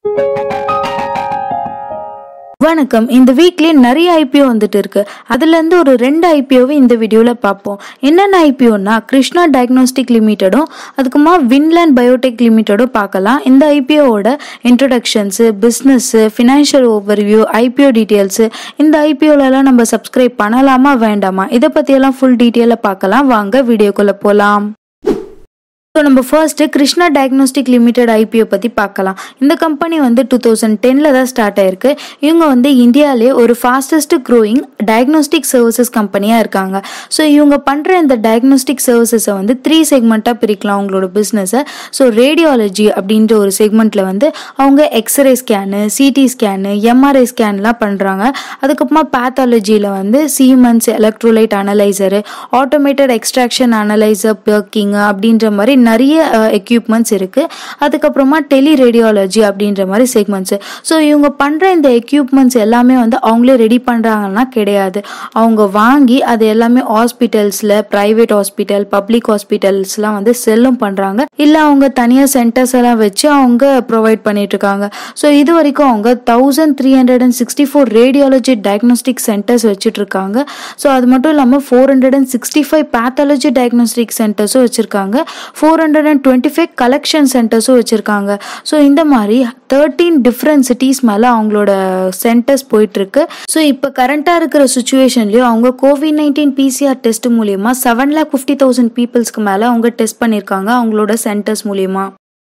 வணக்கம் இந்த வீக்லி நிறைய ஐபிஓ வந்துட்டு இருக்கு அதுல இருந்து ஒரு ரெண்டு ஐபிஓவை இந்த வீடியோல பார்ப்போம் என்னென்ன ஐபிஓனா கிருஷ்ணா டயக்னோஸ்டிக் லிமிட்டடும் அதுக்குமா வின்லேண்ட் பயோடெக் லிமிட்டடும் பார்க்கலாம் இந்த ஐபிஓவோட introductions business financial overview IPO details இந்த ஐபிஓலலாம் நம்ம சப்ஸ்கிரைப் பண்ணலாமா வேண்டாமா இதை பற்றியெல்லாம் ஃபுல் டீட்டெயிலாக பார்க்கலாம் வாங்க வீடியோக்குள்ளே போகலாம் ஸோ நம்ம first Krishna diagnostic limited IPO பற்றி பார்க்கலாம் இந்த கம்பெனி வந்து டூ தௌசண்ட் டெனில் தான் ஸ்டார்ட் ஆயிருக்கு இவங்க வந்து இந்தியாவிலே ஒரு ஃபாஸ்டஸ்ட் க்ரோயிங் டயக்னோஸ்டிக் சர்வீசஸ் கம்பெனியாக இருக்காங்க ஸோ இவங்க பண்ணுற இந்த டயக்னோஸ்டிக் சர்வீசஸை வந்து த்ரீ செக்மெண்ட்டாக பிரிக்கலாம் அவங்களோட பிஸ்னஸை ஸோ ரேடியாலஜி அப்படின்ற ஒரு செக்மெண்ட்டில் வந்து அவங்க X ray scan CT scan MRI ஸ்கேன்லாம் பண்ணுறாங்க அதுக்கப்புறமா பேத்தாலஜியில் வந்து Siemens electrolyte analyser automated extraction analyser பர்க்கிங் அப்படின்ற மாதிரி நிறைய எக்யூப்மெண்ட்ஸ் இருக்குது அதுக்கப்புறமா டெலி ரேடியாலஜி அப்படின்ற மாதிரி செக்மெண்ட்ஸு ஸோ இவங்க பண்ணுற இந்த எக்யூப்மெண்ட்ஸ் எல்லாமே வந்து அவங்களே ரெடி பண்ணுறாங்கன்னா கிடையாது அவங்க வாங்கி அது எல்லாமே ஹாஸ்பிட்டல்ஸில் ப்ரைவேட் ஹாஸ்பிட்டல் பப்ளிக் ஹாஸ்பிட்டல்ஸ்லாம் வந்து செல்லும் பண்ணுறாங்க இல்லை அவங்க தனியாக சென்டர்ஸ் எல்லாம் வச்சு அவங்க ப்ரொவைட் பண்ணிட்டு இருக்காங்க ஸோ இது வரைக்கும் அவங்க thousand three hundred and sixty four radiology diagnostic centres வச்சுட்டு இருக்காங்க ஸோ அது மட்டும் இல்லாமல் four hundred and sixty five pathology diagnostic சென்டர்ஸும் வச்சுருக்காங்க four hundred and twenty five collection சென்டர்ஸும் வச்சுருக்காங்க ஸோ இந்த மாதிரி தேர்ட்டீன் டிஃப்ரெண்ட் சிட்டிஸ் மேலே அவங்களோட சென்டர்ஸ் போயிட்டுருக்கு ஸோ இப்போ கரண்ட்டாக இருக்கிற சுச்சுவேஷன்லேயும் அவங்க கோவிட் நைன்டீன் பிசிஆர் டெஸ்ட் மூலியமாக செவன் லேக் ஃபிஃப்டி தௌசண்ட் பீப்புள்ஸ்க்கு மேலே அவங்க டெஸ்ட் பண்ணியிருக்காங்க அவங்களோட சென்டர்ஸ் மூலியமாக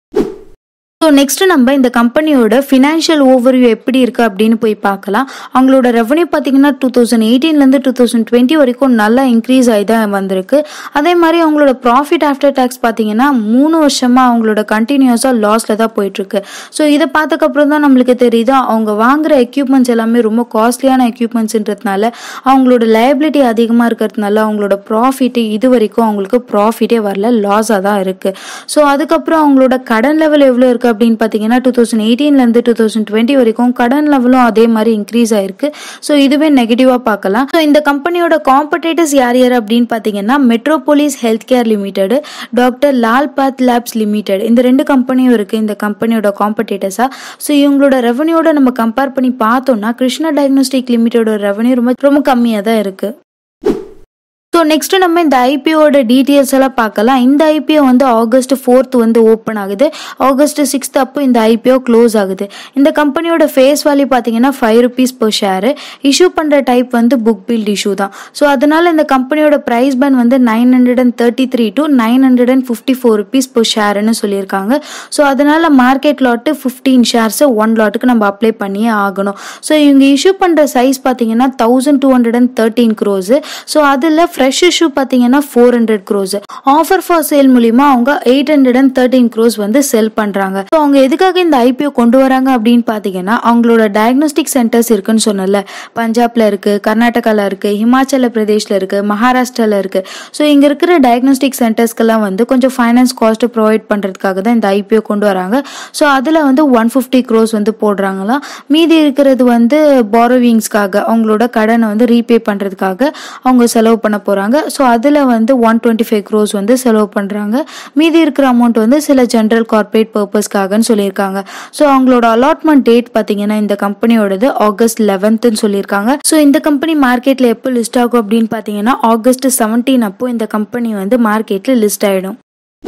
ஸோ நெக்ஸ்ட் நம்ம இந்த கம்பெனியோட ஃபினான்ஷியல் ஓவர்வியூ எப்படி இருக்குது அப்படின்னு போய் பார்க்கலாம் அவங்களோட ரெவன்யூ பார்த்தீங்கன்னா டூ தௌசண்ட் எயிட்டீன்லேருந்து டூ தௌசண்ட் டுவெண்ட்டி வரைக்கும் நல்லா இன்க்ரீஸ் ஆகி தான் வந்திருக்கு அதே மாதிரி அவங்களோட ப்ராஃபிட் ஆஃப்டர் டேக்ஸ் பார்த்தீங்கன்னா மூணு வருஷமாக அவங்களோட கண்டினியூஸாக லாஸில் தான் போயிட்டுருக்கு ஸோ இதை பார்த்ததுக்கப்புறம் தான் நம்மளுக்கு தெரியுது அவங்க வாங்குற எக்யூப்மெண்ட்ஸ் எல்லாமே ரொம்ப காஸ்ட்லியான எக்யூப்மெண்ட்ஸ்ன்றதுனால அவங்களோட லைபிலிட்டி அதிகமாக இருக்கிறதுனால அவங்களோட ப்ராஃபிட்டு இது வரைக்கும் அவங்களுக்கு ப்ராஃபிட்டே வரல லாஸாக தான் இருக்குது ஸோ அதுக்கப்புறம் அவங்களோட கடன் லெவல் எவ்வளோ இருக்குது அப்படின்னு பார்த்தீங்கன்னா டூ தௌசண்ட் எயிட்டீன்லேருந்து டூ தௌசண்ட் டுவெண்ட்டி வரைக்கும் கடன் லெவலும் அதே மாதிரி இன்க்ரீஸ் ஆயிருக்கு ஸோ இதுவே நெகட்டிவாக பார்க்கலாம் ஸோ இந்த கம்பெனியோட காம்படேட்டர்ஸ் யார் யார் அப்படின்னு பார்த்தீங்கன்னா Metropolis healthcare limited doctor Lal Path labs limited இந்த ரெண்டு கம்பெனியும் இருக்குது இந்த கம்பெனியோட காம்படேட்டர்ஸாக ஸோ இவங்களோட ரெவன்யூட நம்ம கம்பேர் பண்ணி பார்த்தோம்னா கிருஷ்ணா டயக்னோஸ்டிக் லிமிடெடோட ரெவன்யூ ரொம்ப ரொம்ப கம்மியாக தான் இருக்குது ஸோ நெக்ஸ்ட் நம்ம இந்த ஐபிஓட டீட்டெயில்ஸ் எல்லாம் பார்க்கலாம் இந்த ஐபிஓ வந்து ஆகஸ்ட் ஃபோர்த் வந்து ஓப்பன் ஆகுது ஆகஸ்ட் சிக்ஸ்த் அப்போ இந்த ஐபிஓ க்ளோஸ் ஆகுது இந்த கம்பெனியோட ஃபேஸ் வேல்யூ பார்த்தீங்கன்னா five rupees per share issue பண்ணுற டைப் வந்து புக் பில்ட் இஷ்யூ தான் ஸோ அதனால இந்த கம்பெனியோட ப்ரைஸ் பேன் வந்து nine hundred and thirty three to nine hundred and fifty four rupees per ஷேர்னு சொல்லியிருக்காங்க ஸோ அதனால மார்க்கெட் லாட்டு ஃபிஃப்டீன் ஷேர்ஸை ஒன் லாட்டுக்கு நம்ம அப்ளை பண்ணியே ஆகணும் ஸோ இவங்க இஷ்யூ பண்ணுற சைஸ் பார்த்தீங்கன்னா thousand two hundred and thirteen crores so அதில் ஃப்ரெஷ் இஷ்யூ பார்த்தீங்கன்னா four hundred crores offer for sale மூலியமா அவங்க eight hundred and thirteen crores வந்து செல் பண்றாங்க ஸோ அவங்க எதுக்காக இந்த ஐபிஓ கொண்டு வராங்க அப்படின்னு பார்த்தீங்கன்னா அவங்களோட டயக்னோஸ்டிக் சென்டர்ஸ் இருக்குன்னு சொன்னல பஞ்சாப்ல இருக்கு கர்நாடகால இருக்கு ஹிமாச்சல பிரதேஷ்ல இருக்கு மகாராஷ்டிரால இருக்கு ஸோ இங்க இருக்கிற டயக்னோஸ்டிக் சென்டர்ஸ்க்கெல்லாம் வந்து கொஞ்சம் ஃபைனான்ஸ் காஸ்ட் ப்ரொவைட் பண்றதுக்காக தான் இந்த ஐபிஓ கொண்டு வராங்க ஸோ அதில் வந்து ஒன் ஃபிஃப்டி க்ரோஸ் வந்து போடுறாங்களாம் மீதி இருக்கிறது வந்து பாரோவிங்ஸ்க்காக அவங்களோட கடனை வந்து ரீபே பண்ணுறதுக்காக அவங்க செலவு பண்ண போகிறாங்க ஸோ அதில் வந்து ஒன் டுவெண்ட்டி ஃபைவ் க்ரோஸ் வந்து செலவு பண்ணுறாங்க மீதி இருக்கிற அமௌண்ட் வந்து சில ஜென்ரல் கார்ப்பரேட் பர்பஸ்க்காகன்னு சொல்லியிருக்காங்க ஸோ அவங்களோட அலாட்மெண்ட் டேட் பார்த்தீங்கன்னா இந்த கம்பெனியோடது ஆகஸ்ட் லெவன்த்துன்னு சொல்லியிருக்காங்க ஸோ இந்த கம்பெனி மார்க்கெட்டில் எப்போ லிஸ்ட் ஆகும் அப்படின்னு பார்த்தீங்கன்னா ஆகஸ்ட் செவன்டீன் அப்போ இந்த கம்பெனி வந்து மார்க்கெட்டில் லிஸ்ட் ஆகிடும்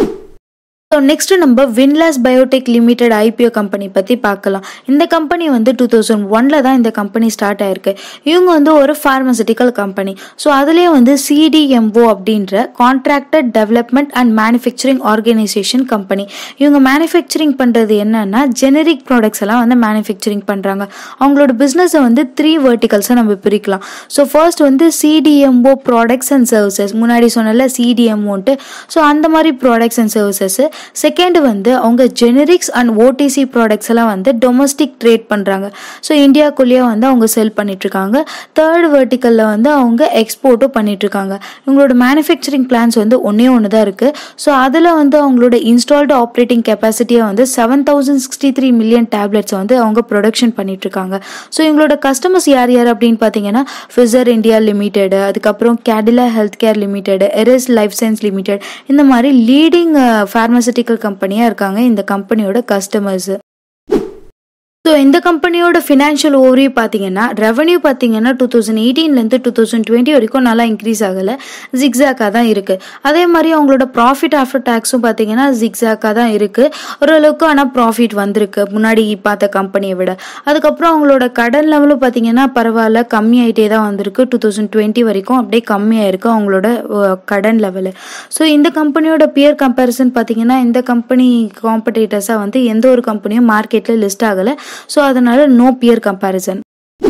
ஸோ நெக்ஸ்ட் நம்ம Windlas biotech limited IPO company பற்றி பார்க்கலாம் இந்த கம்பெனி வந்து டூ தௌசண்ட் ஒன்ல தான் இந்த கம்பெனி ஸ்டார்ட் ஆயிருக்கு இவங்க வந்து ஒரு ஃபார்மசிட்டிக்கல் கம்பெனி ஸோ அதுலேயே வந்து சிடிஎம்ஓ அப்படின்ற contracted development and manufacturing organisation company இவங்க மேனுஃபேக்சரிங் பண்ணுறது என்னன்னா ஜெனரிக் ப்ராடக்ட்ஸ் எல்லாம் வந்து மேனுஃபேக்சரிங் பண்ணுறாங்க அவங்களோட பிஸ்னஸை வந்து த்ரீ வேர்ட்டிகல்ஸை நம்ம பிரிக்கலாம் ஸோ ஃபர்ஸ்ட் வந்து சிடிஎம்ஓ ப்ராடக்ட்ஸ் அண்ட் சர்வீசஸ் முன்னாடி சொன்னல சிடிஎம்ஓன்ட்டு ஸோ அந்த மாதிரி ப்ராடக்ட்ஸ் அண்ட் சர்வீசஸ் செகண்ட் வந்து அவங்க ஜெனரிக்ஸ் அண்ட் ஓடிசி ப்ராடக்ட்ஸ் எல்லாம் வந்து டொமஸ்டிக் ட்ரேட் பண்ணுறாங்க ஸோ இந்தியாக்குள்ளேயே வந்து அவங்க செல் பண்ணிட்டு இருக்காங்க தேர்ட் வெர்டிக்கலில் வந்து அவங்க எக்ஸ்போர்ட்டும் பண்ணிட்டு இருக்காங்க இவங்களோட மேனுஃபேக்சரிங் பிளான்ஸ் வந்து ஒன்றே ஒன்று தான் இருக்குது ஸோ அதில் வந்து அவங்களோட இன்ஸ்டால்டு ஆப்ரேட்டிங் கெப்பாசிட்டியை வந்து seven thousand sixty three million tablets வந்து அவங்க ப்ரொடக்ஷன் பண்ணிட்டு இருக்காங்க ஸோ இவங்களோட கஸ்டமர்ஸ் யார் யார் அப்படின்னு பார்த்தீங்கன்னா ஃபிசர் இந்தியா லிமிடெட் அதுக்கப்புறம் Cadila healthcare limited Eris life science limited இந்த மாதிரி லீடிங் ஃபார்மசி பார்மசிட்டிக்கல் கம்பெனியாக இருக்காங்க இந்த கம்பெனியோட கஸ்டமர்ஸ் ஸோ இந்த கம்பெனியோட ஃபினான்ஷியல் ஓவரி பார்த்தீங்கன்னா ரெவன்யூ பார்த்தீங்கன்னா டூ தௌசண்ட் எயிட்டீன்லேருந்து டூ தௌசண்ட் டுவெண்ட்டி வரைக்கும் நல்லா இன்க்ரீஸ் ஆகலை ஜிக்ஸாக்காக தான் இருக்குது அதே மாதிரி அவங்களோட ப்ராஃபிட் ஆஃப்டர் டேக்ஸும் பார்த்தீங்கன்னா ஜிக்ஸாக்காக தான் இருக்குது ஓரளவுக்கு ஆனால் ப்ராஃபிட் வந்திருக்கு முன்னாடி பார்த்த கம்பெனியை விட அதுக்கப்புறம் அவங்களோட கடன் லெவலும் பார்த்தீங்கன்னா பரவாயில்ல கம்மியாயிட்டே தான் வந்திருக்கு டூ தௌசண்ட் டுவெண்ட்டி வரைக்கும் அப்படியே கம்மியாக இருக்குது அவங்களோட அஹ், கடன் லெவலு ஸோ இந்த கம்பெனியோட பியர் கம்பேரிசன் பார்த்தீங்கன்னா இந்த கம்பெனி காம்படேட்டர்ஸாக வந்து எந்த ஒரு கம்பெனியும் மார்க்கெட்டில் லிஸ்ட் ஆகலை ஸோ அதனால no peer comparison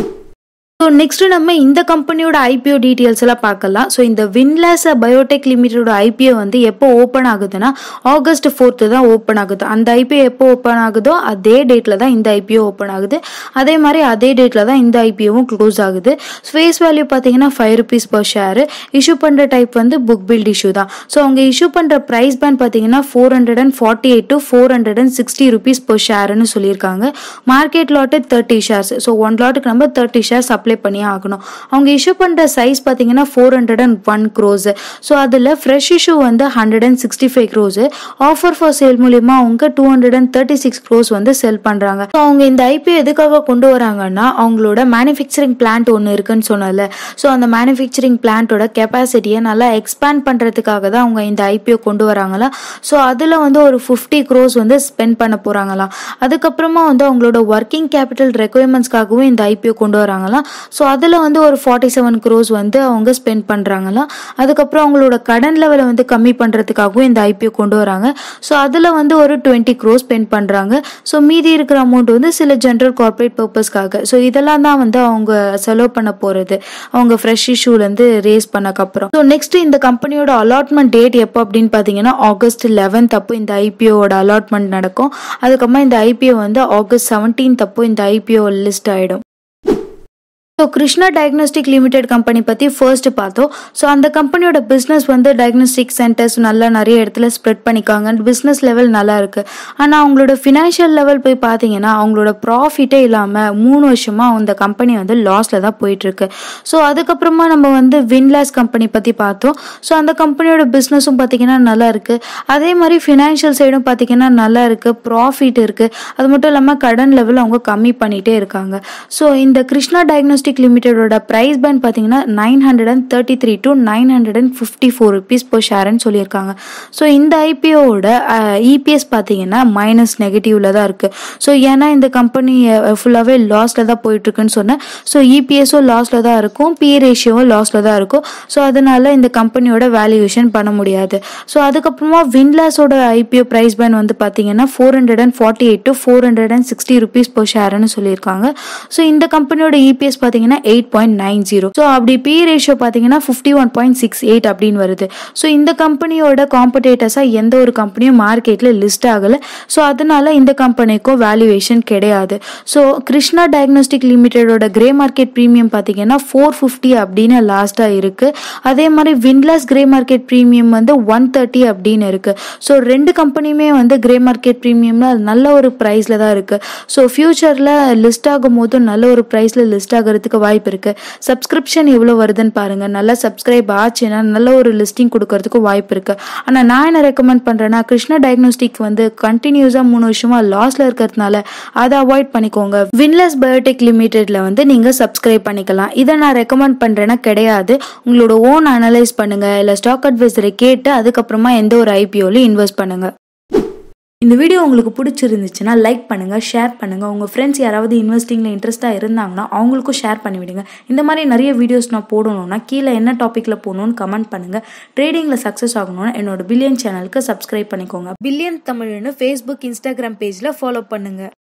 so next நம்ம இந்த கம்பெனியோட ஐபிஓ டீட்டெயில்ஸ் எல்லாம் பார்க்கலாம் ஸோ இந்த வின்லாஸ் பயோடெக் லிமிட்டோட ஐபிஓ வந்து எப்போ ஓப்பன் ஆகுதுன்னா ஆகஸ்ட் ஃபோர்த்து தான் ஓப்பன் ஆகுது அந்த ஐபிஓ எப்போ ஓப்பன் ஆகுதோ அதே டேட்டில் தான் இந்த ஐபிஓ ஓப்பன் ஆகுது அதே மாதிரி அதே டேட்டில் தான் இந்த ஐபிஓவும் க்ளோஸ் ஆகுது ஃபேஸ் வேல்யூ பார்த்தீங்கன்னா five rupees per share issue பண்ணுற டைப் வந்து புக் பில்ட் இஷ்யூ தான் ஸோ அவங்க இஷ்யூ பண்ணுற ப்ரைஸ் பேண்ட் பார்த்தீங்கன்னா four hundred and forty eight to four hundred and sixty rupees per ஷேர்னு சொல்லியிருக்காங்க market lot thirty shares so one லாட்டுக்கு நம்ம தேர்ட்டி ஷேர்ஸ் அப்ளை பண்ணியே ஆகணும் அவங்க இஷ்யூ பண்ணுற சைஸ் பார்த்தீங்கன்னா four hundred and one crores so அதில் ஃப்ரெஷ் இஷ்யூ வந்து hundred and sixty five crores offer for sale மூலியமா அவங்க two hundred and thirty six crores வந்து செல் பண்ணுறாங்க ஸோ அவங்க இந்த ஐபிஓ எதுக்காக கொண்டு வராங்கன்னா அவங்களோட மேனுஃபேக்சரிங் பிளான்ட் ஒன்று இருக்குன்னு சொன்னல ஸோ அந்த மேனுஃபேக்சரிங் பிளான்ட்டோட கெப்பாசிட்டியை நல்லா எக்ஸ்பேண்ட் பண்ணுறதுக்காக தான் அவங்க இந்த ஐபிஓ கொண்டு வராங்களா ஸோ அதில் வந்து ஒரு ஃபிஃப்டி க்ரோஸ் வந்து ஸ்பெண்ட் பண்ண போகிறாங்களாம் அதுக்கப்புறமா வந்து அவங்களோட ஒர்க்கிங் கேபிட்டல் ரெக்குயர்மெண்ட்ஸ்க்காகவும் இந்த ஐபிஓ கொண்டு வராங்களாம் ஸோ அதில் வந்து ஒரு ஃபார்ட்டி செவன் க்ரோஸ் வந்து அவங்க ஸ்பெண்ட் பண்ணுறாங்களாம் அதுக்கப்புறம் அவங்களோட கடன் லெவலை வந்து கம்மி பண்ணுறதுக்காகவும் இந்த ஐபிஓ கொண்டு வராங்க ஸோ அதில் வந்து ஒரு டுவெண்ட்டி க்ரோஸ் ஸ்பெண்ட் பண்ணுறாங்க ஸோ மீதி இருக்கிற அமௌண்ட் வந்து சில ஜென்ரல் கார்ப்பரேட் பர்பஸ்க்காக ஸோ இதெல்லாம் தான் வந்து அவங்க செலவு பண்ண போகிறது அவங்க ஃப்ரெஷ் இஷ்யூலேருந்து ரேஸ் பண்ணக்கப்புறம் ஸோ நெக்ஸ்ட் இந்த கம்பெனியோட அலாட்மெண்ட் டேட் எப்போ அப்படின்னு பார்த்தீங்கன்னா ஆகஸ்ட் லெவன்த் அப்போ இந்த ஐபிஓட அலாட்மெண்ட் நடக்கும் அதுக்கப்புறமா இந்த ஐபிஓ வந்து ஆகஸ்ட் செவன்டீன்த் அப்போ இந்த ஐபிஓ லிஸ்ட் ஆகிடும் so Krishna diagnostic limited company பற்றி ஃபர்ஸ்ட் பார்த்தோம் ஸோ அந்த கம்பெனியோட பிஸ்னஸ் வந்து டயக்னோஸ்டிக் சென்டர்ஸ் நல்லா நிறைய இடத்துல ஸ்ப்ரெட் பண்ணிக்காங்க பிஸ்னஸ் லெவல் நல்லா இருக்கு ஆனால் அவங்களோட ஃபினான்ஷியல் லெவல் போய் பார்த்தீங்கன்னா அவங்களோட ப்ராஃபிட்டே இல்லாமல் மூணு வருஷமாக அந்த கம்பெனி வந்து லாஸில் தான் போயிட்டு இருக்கு ஸோ அதுக்கப்புறமா நம்ம வந்து வின்லாஸ் கம்பெனி பற்றி பார்த்தோம் ஸோ அந்த கம்பெனியோட பிஸ்னஸும் பார்த்தீங்கன்னா நல்லா இருக்கு அதே மாதிரி ஃபினான்ஷியல் சைடும் பார்த்தீங்கன்னா நல்லா இருக்கு ப்ராஃபிட் இருக்கு அது மட்டும் இல்லாமல் கடன் லெவல் அவங்க கம்மி பண்ணிட்டே இருக்காங்க ஸோ இந்த கிருஷ்ணா டயக்னோஸ்டிக் லிமிடெடோட ப்ரைஸ் பேண்ட் பார்த்தீங்கன்னா nine hundred and thirty three to nine hundred and fifty four rupees per ஷேர்னு சொல்லியிருக்காங்க ஸோ இந்த ஐபிஓட இபிஎஸ் பார்த்தீங்கன்னா மைனஸ் நெகட்டிவ்ல தான் இருக்கு ஸோ ஏன்னா இந்த கம்பெனி ஃபுல்லாகவே லாஸில் தான் போயிட்டு இருக்குன்னு சொன்னேன் ஸோ இபிஎஸும் லாஸில் தான் இருக்கும் பி ரேஷியோவும் லாஸில் தான் இருக்கும் ஸோ அதனால இந்த கம்பெனியோட வேல்யூவேஷன் பண்ண முடியாது ஸோ அதுக்கப்புறமா வின்லாஸோட ஐபிஓ ப்ரைஸ் பேண்ட் வந்து பார்த்தீங்கன்னா four hundred and forty eight to four hundred and sixty rupees per ஷேர்னு சொல்லியிருக்காங்க ஸோ இந்த கம்பெனியோட இபிஎஸ் பார்த்தீங்கன்னா eight point nine zero so அப்படி பி ரேஷியோ பார்த்தீங்கன்னா fifty one point six eight அப்படின்னு வருது ஸோ இந்த கம்பெனியோட காம்படேட்டர்ஸாக எந்த ஒரு கம்பெனியும் மார்க்கெட்டில் லிஸ்ட் ஆகலை ஸோ அதனால இந்த கம்பெனிக்கும் வேல்யூவேஷன் கிடையாது ஸோ கிருஷ்ணா டயக்னோஸ்டிக் லிமிடெடோட கிரே மார்க்கெட் ப்ரீமியம் பார்த்தீங்கன்னா ஃபோர் ஃபிஃப்டி அப்படின்னு லாஸ்ட்டாக இருக்குது அதே மாதிரி வின்லாஸ் கிரே மார்க்கெட் ப்ரீமியம் வந்து ஒன் தேர்ட்டி அப்படின்னு இருக்குது ஸோ ரெண்டு கம்பெனியுமே வந்து கிரே மார்க்கெட் ப்ரீமியம்ல நல்ல ஒரு ப்ரைஸில் தான் இருக்குது ஸோ ஃப்யூச்சரில் லிஸ்ட் ஆகும் போதும் நல்ல ஒரு ப்ரைஸில் லிஸ்ட் ஆகிறதுக்கு வாய்ப்பு இருக்குது சப்ஸ்கிரிப்ஷன் எவ்வளோ வருதுன்னு பாருங்கள் நல்லா சப்ஸ்கிரைப் ஆச்சுன்னா நல்ல ஒரு லிஸ்டிங் கொடுக்கறதுக்கு வாய்ப்பு இருக்குது ஆனால் நான் என்ன ரெக்கமெண்ட் பண்ணுறேன்னா கிருஷ்ணா டயக்னோஸ்டிக் வந்து கண்டினியூஸாக மூணு வருஷமாக லாஸில் இருக்கிறதுனால அதை அவாய்ட் பண்ணிக்கோங்க வின்லஸ் பயோடெக் லிமிடெட்ல வந்து நீங்கள் சப்ஸ்கிரைப் பண்ணிக்கலாம் இதை நான் ரெக்கமெண்ட் பண்ணுறேன்னா கிடையாது உங்களோட ஓன் அனலைஸ் பண்ணுங்க இல்லை ஸ்டாக் அட்வைசரை கேட்டு அதுக்கப்புறமா எந்த ஒரு ஐபிஓலையும் இன்வெஸ்ட் பண்ணுங்க இந்த வீடியோ உங்களுக்கு பிடிச்சிருந்துச்சுன்னா லைக் பண்ணுங்கள் ஷேர் பண்ணுங்கள் உங்கள் ஃப்ரெண்ட்ஸ் யாராவது இன்வெஸ்டிங்கில் இன்ட்ரெஸ்ட்டாக இருந்தாங்கன்னா அவங்களுக்கும் ஷேர் பண்ணிவிடுங்க இந்த மாதிரி நிறைய வீடியோஸ் நான் போடணும்னா கீழே என்ன டாப்பிக்கில் போகணும்னு கமெண்ட் பண்ணுங்கள் ட்ரேடிங்கில் சக்ஸஸ் ஆகணும்னா என்னோட பில்லியன் சேனலுக்கு சப்ஸ்கிரைப் பண்ணிக்கோங்க பில்லியன் தமிழ்னு ஃபேஸ்புக் இன்ஸ்டாகிராம் பேஜில் ஃபாலோ பண்ணுங்கள்